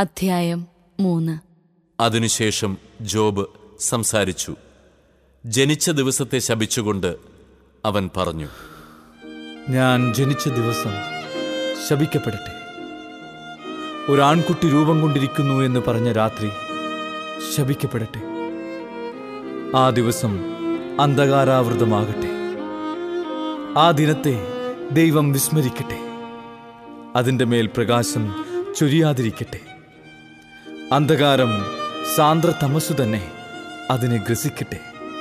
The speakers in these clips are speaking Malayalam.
അധ്യായം മൂന്ന് അതിനുശേഷം ജോബ് സംസാരിച്ചു ജനിച്ച ദിവസത്തെ ശപിച്ചുകൊണ്ട് അവൻ പറഞ്ഞു ഞാൻ ജനിച്ച ദിവസം ശപിക്കപ്പെടട്ടെ ഒരാൺകുട്ടി രൂപം കൊണ്ടിരിക്കുന്നു എന്ന് പറഞ്ഞ രാത്രി ശപിക്കപ്പെടട്ടെ ആ ദിവസം അന്ധകാരാവൃതമാകട്ടെ ആ ദിനത്തെ ദൈവം വിസ്മരിക്കട്ടെ അതിൻ്റെ മേൽ പ്രകാശം ചൊരിയാതിരിക്കട്ടെ അന്ധകാരം സാന്ദ്ര തമസ്സു തന്നെ അതിനെ ഗ്രസിക്കട്ടെ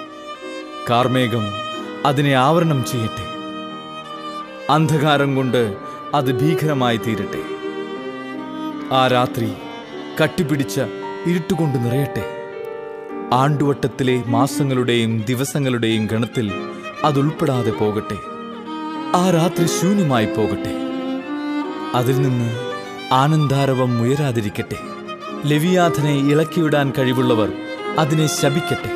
കാർമേഘം അതിനെ ആവരണം ചെയ്യട്ടെ അന്ധകാരം കൊണ്ട് അത് ഭീകരമായി തീരട്ടെ ആ രാത്രി കട്ടിപിടിച്ച ഇരുട്ടുകൊണ്ട് നിറയട്ടെ ആണ്ടുവട്ടത്തിലെ മാസങ്ങളുടെയും ദിവസങ്ങളുടെയും ഗണത്തിൽ അതുൾപ്പെടാതെ പോകട്ടെ ആ രാത്രി ശൂന്യമായി പോകട്ടെ അതിൽ നിന്ന് ആനന്ദാരവം ഉയരാതിരിക്കട്ടെ ലവിയാഥനെ ഇളക്കിവിടാൻ കഴിവുള്ളവർ അതിനെ ശപിക്കട്ടെ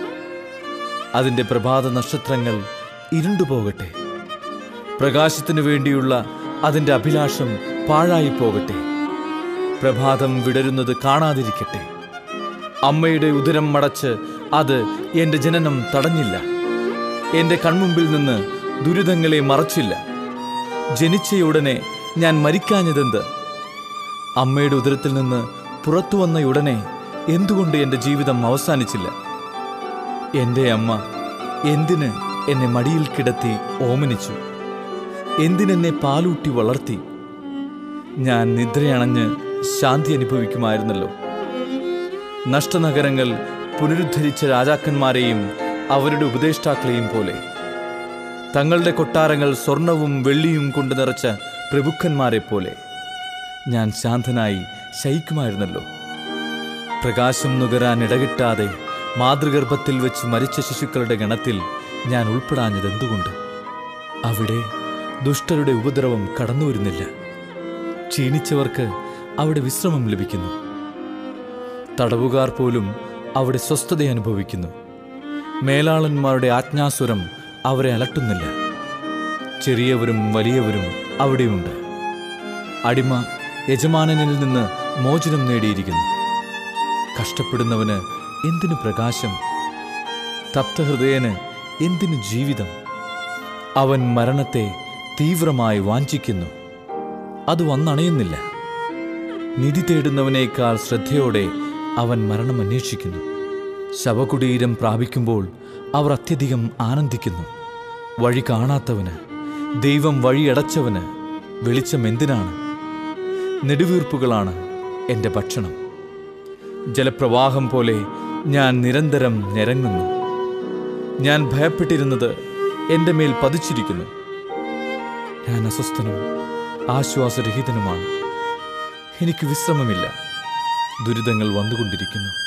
അതിൻ്റെ പ്രഭാത നക്ഷത്രങ്ങൾ ഇരുണ്ടുപോകട്ടെ പ്രകാശത്തിനു വേണ്ടിയുള്ള അതിൻ്റെ അഭിലാഷം പാഴായി പോകട്ടെ പ്രഭാതം വിടരുന്നത് കാണാതിരിക്കട്ടെ അമ്മയുടെ ഉദരം മടച്ച് അത് എൻ്റെ ജനനം തടഞ്ഞില്ല എൻ്റെ കൺമുമ്പിൽ നിന്ന് ദുരിതങ്ങളെ മറച്ചില്ല ജനിച്ചയുടനെ ഞാൻ മരിക്കാഞ്ഞതെന്ത് അമ്മയുടെ ഉദരത്തിൽ നിന്ന് പുറത്തു വന്നയുടനെ എന്തുകൊണ്ട് എൻ്റെ ജീവിതം അവസാനിച്ചില്ല എൻ്റെ അമ്മ എന്തിന് എന്നെ മടിയിൽ കിടത്തി ഓമനിച്ചു എന്തിനെന്നെ പാലൂട്ടി വളർത്തി ഞാൻ നിദ്രയണഞ്ഞ് ശാന്തി അനുഭവിക്കുമായിരുന്നല്ലോ നഷ്ടനഗരങ്ങൾ പുനരുദ്ധരിച്ച രാജാക്കന്മാരെയും അവരുടെ ഉപദേഷ്ടാക്കളെയും പോലെ തങ്ങളുടെ കൊട്ടാരങ്ങൾ സ്വർണവും വെള്ളിയും കൊണ്ട് നിറച്ച പ്രഭുക്കന്മാരെ പോലെ ഞാൻ ശാന്തനായി ശയിക്കുമായിരുന്നല്ലോ പ്രകാശം നുകരാൻ ഇടകിട്ടാതെ മാതൃഗർഭത്തിൽ വെച്ച് മരിച്ച ശിശുക്കളുടെ ഗണത്തിൽ ഞാൻ ഉൾപ്പെടാഞ്ഞത് എന്തുകൊണ്ട് അവിടെ ദുഷ്ടരുടെ ഉപദ്രവം കടന്നു വരുന്നില്ല ക്ഷീണിച്ചവർക്ക് അവിടെ വിശ്രമം ലഭിക്കുന്നു തടവുകാർ പോലും അവിടെ സ്വസ്ഥത അനുഭവിക്കുന്നു മേലാളന്മാരുടെ ആജ്ഞാസുരം അവരെ അലട്ടുന്നില്ല ചെറിയവരും വലിയവരും അവിടെയുണ്ട് അടിമ യജമാനനിൽ നിന്ന് മോചനം നേടിയിരിക്കുന്നു കഷ്ടപ്പെടുന്നവന് എന്തിനു പ്രകാശം തപ്തഹൃദയന് എന്തിനു ജീവിതം അവൻ മരണത്തെ തീവ്രമായി വാഞ്ചിക്കുന്നു അത് വന്നണയുന്നില്ല നിധി തേടുന്നവനേക്കാൾ ശ്രദ്ധയോടെ അവൻ മരണം അന്വേഷിക്കുന്നു ശവകുടീരം പ്രാപിക്കുമ്പോൾ അവർ അത്യധികം ആനന്ദിക്കുന്നു വഴി കാണാത്തവന് ദൈവം വഴിയടച്ചവന് വെളിച്ചം എന്തിനാണ് നെടുവീർപ്പുകളാണ് എൻ്റെ ഭക്ഷണം ജലപ്രവാഹം പോലെ ഞാൻ നിരന്തരം ഞരങ്ങുന്നു ഞാൻ ഭയപ്പെട്ടിരുന്നത് എൻ്റെ മേൽ പതിച്ചിരിക്കുന്നു ഞാൻ അസ്വസ്ഥനും ആശ്വാസരഹിതനുമാണ് എനിക്ക് വിശ്രമമില്ല ദുരിതങ്ങൾ വന്നുകൊണ്ടിരിക്കുന്നു